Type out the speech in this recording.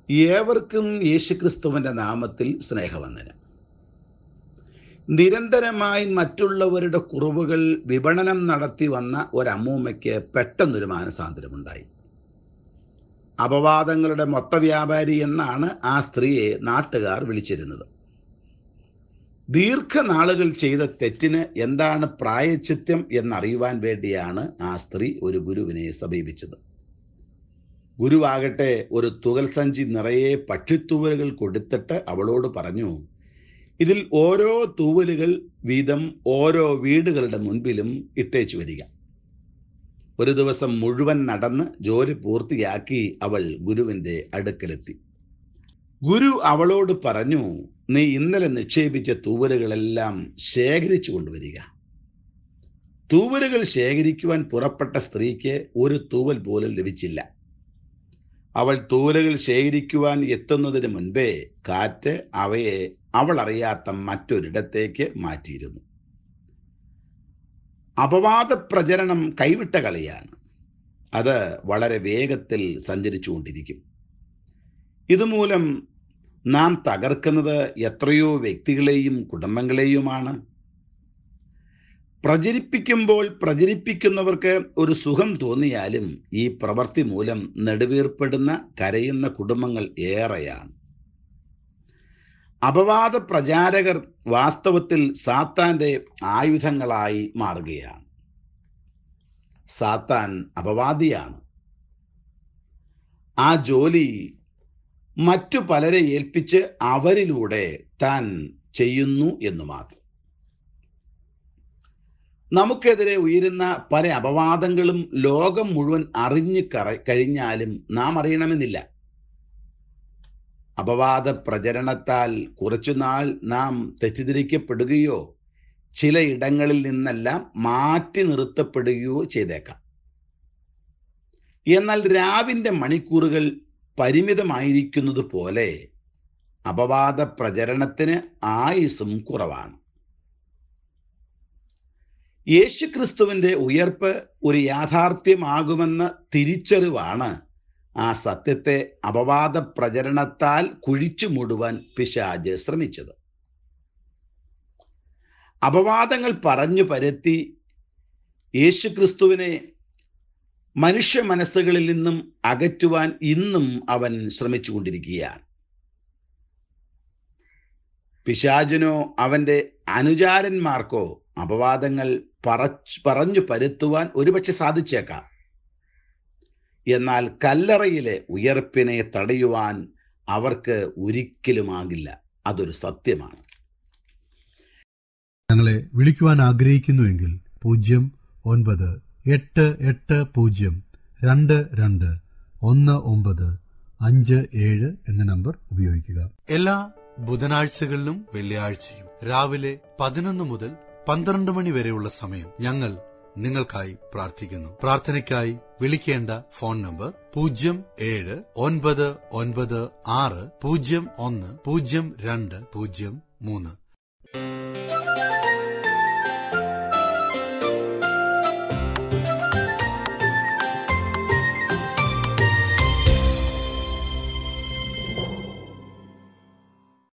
ഏവർക്കും യേശുക്രിസ്തുവിൻ്റെ നാമത്തിൽ സ്നേഹവന്ദനം നിരന്തരമായി മറ്റുള്ളവരുടെ കുറവുകൾ വിപണനം നടത്തി വന്ന ഒരമ്മൂമ്മയ്ക്ക് പെട്ടെന്നൊരു മാനസാന്തരമുണ്ടായി അപവാദങ്ങളുടെ മൊത്തവ്യാപാരി എന്നാണ് ആ സ്ത്രീയെ നാട്ടുകാർ വിളിച്ചിരുന്നത് ദീർഘനാളുകൾ ചെയ്ത തെറ്റിന് എന്താണ് പ്രായച്ചിത്യം എന്നറിയുവാൻ വേണ്ടിയാണ് ആ സ്ത്രീ ഒരു ഗുരുവിനെ സമീപിച്ചത് ഗുരുവാകട്ടെ ഒരു തുകൽ സഞ്ചി നിറയെ പക്ഷിത്തൂവലുകൾ കൊടുത്തിട്ട് അവളോട് പറഞ്ഞു ഇതിൽ ഓരോ തൂവലുകൾ വീതം ഓരോ വീടുകളുടെ മുൻപിലും ഇട്ടേച്ചു വരിക ഒരു ദിവസം മുഴുവൻ നടന്ന് ജോലി പൂർത്തിയാക്കി അവൾ ഗുരുവിൻ്റെ അടുക്കലെത്തി ഗുരു അവളോട് പറഞ്ഞു നീ ഇന്നലെ നിക്ഷേപിച്ച തൂവലുകളെല്ലാം ശേഖരിച്ചു കൊണ്ടുവരിക തൂവലുകൾ ശേഖരിക്കുവാൻ പുറപ്പെട്ട സ്ത്രീക്ക് ഒരു തൂവൽ പോലും ലഭിച്ചില്ല അവൾ തൂവലുകൾ ശേഖരിക്കുവാൻ എത്തുന്നതിന് മുൻപേ കാറ്റ് അവയെ അവൾ അറിയാത്ത മറ്റൊരിടത്തേക്ക് മാറ്റിയിരുന്നു അപവാദ പ്രചരണം കൈവിട്ട കളിയാണ് അത് വളരെ വേഗത്തിൽ സഞ്ചരിച്ചുകൊണ്ടിരിക്കും ഇതുമൂലം നാം തകർക്കുന്നത് എത്രയോ വ്യക്തികളെയും കുടുംബങ്ങളെയുമാണ് പ്രചരിപ്പിക്കുമ്പോൾ പ്രചരിപ്പിക്കുന്നവർക്ക് ഒരു സുഖം തോന്നിയാലും ഈ പ്രവൃത്തി മൂലം നെടുവീർപ്പെടുന്ന കരയുന്ന കുടുംബങ്ങൾ ഏറെയാണ് അപവാദ പ്രചാരകർ വാസ്തവത്തിൽ സാത്താന്റെ ആയുധങ്ങളായി മാറുകയാണ് സാത്താൻ അപവാദിയാണ് ആ ജോലി മറ്റു പലരെ ഏൽപ്പിച്ച് അവരിലൂടെ താൻ ചെയ്യുന്നു എന്ന് മാത്രം നമുക്കെതിരെ ഉയരുന്ന പല അപവാദങ്ങളും ലോകം മുഴുവൻ അറിഞ്ഞു കറ കഴിഞ്ഞാലും നാം അറിയണമെന്നില്ല അപവാദ പ്രചരണത്താൽ കുറച്ചുനാൾ നാം തെറ്റിദ്ധരിക്കപ്പെടുകയോ ചിലയിടങ്ങളിൽ നിന്നെല്ലാം മാറ്റി നിർത്തപ്പെടുകയോ ചെയ്തേക്കാം എന്നാൽ രാവിൻ്റെ മണിക്കൂറുകൾ പരിമിതമായിരിക്കുന്നത് പോലെ അപവാദ പ്രചരണത്തിന് ആയുസും കുറവാണ് യേശുക്രിസ്തുവിൻ്റെ ഉയർപ്പ് ഒരു യാഥാർത്ഥ്യമാകുമെന്ന തിരിച്ചറിവാണ് ആ സത്യത്തെ അപവാദ പ്രചരണത്താൽ കുഴിച്ചു മൂടുവാൻ പിശാജ് ശ്രമിച്ചത് അപവാദങ്ങൾ പറഞ്ഞു പരത്തി യേശുക്രിസ്തുവിനെ മനുഷ്യ മനസ്സുകളിൽ നിന്നും അകറ്റുവാൻ ഇന്നും അവൻ ശ്രമിച്ചുകൊണ്ടിരിക്കുകയാണ് പിശാചിനോ അവൻ്റെ അനുചാരന്മാർക്കോ അപവാദങ്ങൾ പറച്ച് പറഞ്ഞു പരുത്തുവാൻ ഒരുപക്ഷെ സാധിച്ചേക്കാം എന്നാൽ കല്ലറയിലെ ഉയർപ്പിനെ തടയുവാൻ അവർക്ക് ഒരിക്കലുമാകില്ല അതൊരു സത്യമാണ് ഞങ്ങളെ വിളിക്കുവാൻ ആഗ്രഹിക്കുന്നുവെങ്കിൽ പൂജ്യം ഒൻപത് എട്ട് എട്ട് പൂജ്യം രണ്ട് രണ്ട് ഒന്ന് ഒമ്പത് അഞ്ച് ഏഴ് എന്ന നമ്പർ ഉപയോഗിക്കുക എല്ലാ ബുധനാഴ്ചകളിലും വെള്ളിയാഴ്ചയും രാവിലെ പതിനൊന്ന് മുതൽ പന്ത്രണ്ട് മണി വരെയുള്ള സമയം ഞങ്ങൾ നിങ്ങൾക്കായി പ്രാർത്ഥിക്കുന്നു പ്രാർത്ഥനയ്ക്കായി വിളിക്കേണ്ട ഫോൺ നമ്പർ പൂജ്യം ഏഴ് ഒൻപത് ഒൻപത് ആറ് പൂജ്യം ഒന്ന് പൂജ്യം രണ്ട് പൂജ്യം മൂന്ന്